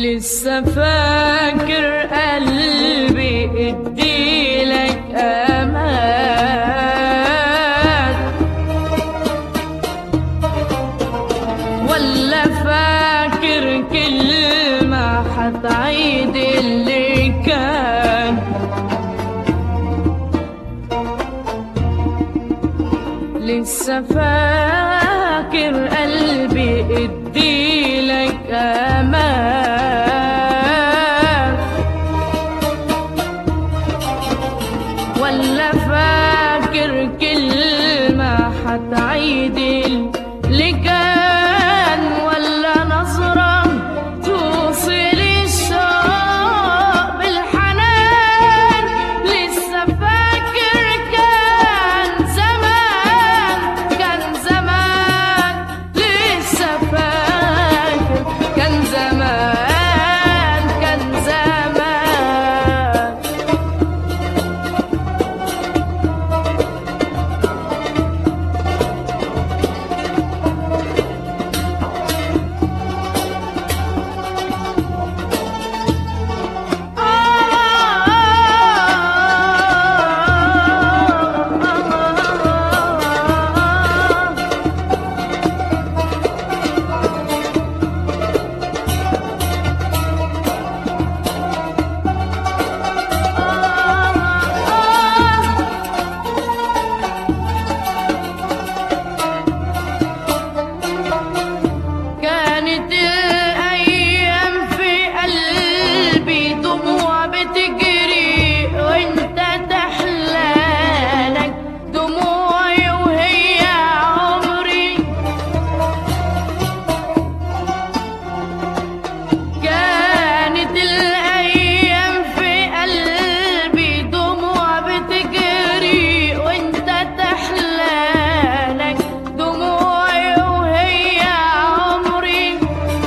لسه فاكر قلبي اديلك امان ولا فاكر كلمة حتعيد اللي كان لسه فاكر قلبي اديلك امان ولا فاكر كلمة حتعيد اللي كان ولا نظرة توصل الشوق بالحنان لسه فاكر كان زمان كان زمان لسه فاكر كان زمان كان زمان كانت الأيام في قلبي دموع بتجري وانت تحلالك دموعي وهي عمري كانت الأيام في قلبي دموع بتجري وانت تحلالك دموعي وهي عمري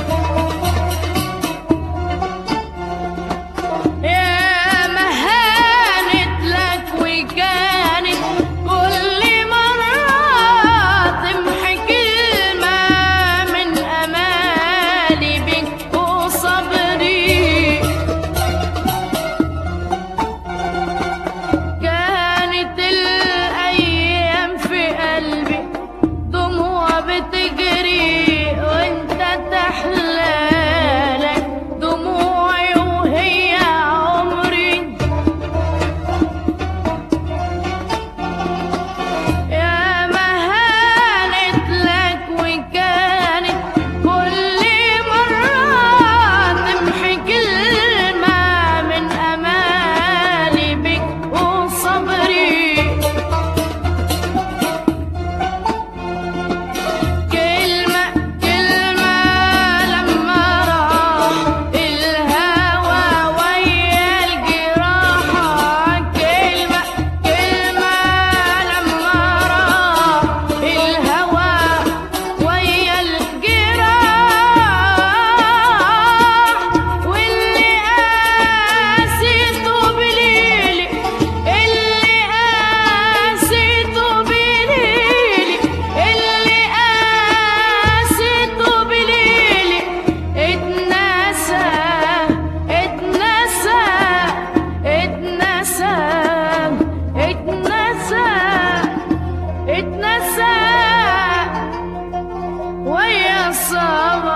يا مهانت لك وكانت كل مرة تمحي كلمة من أمالي بك وصبري كانت الأيام في قلبي دموع بتجري وانت تحلالك دموعي وهي عمري يا مهانت لك وكانت كل مرة تمحي كلمة من أمالي بك وصبري كلمة كلمة لما راح الهوى ويا الجراحة كلمة كلمة لما راح الهوى ويا الجراح واللي قاسيته بليلي اللي قاسيته بليلي اللي قاسيته بليلي اتنسى اتنسى اتنسى اتنسى اتنسى ويا الصبر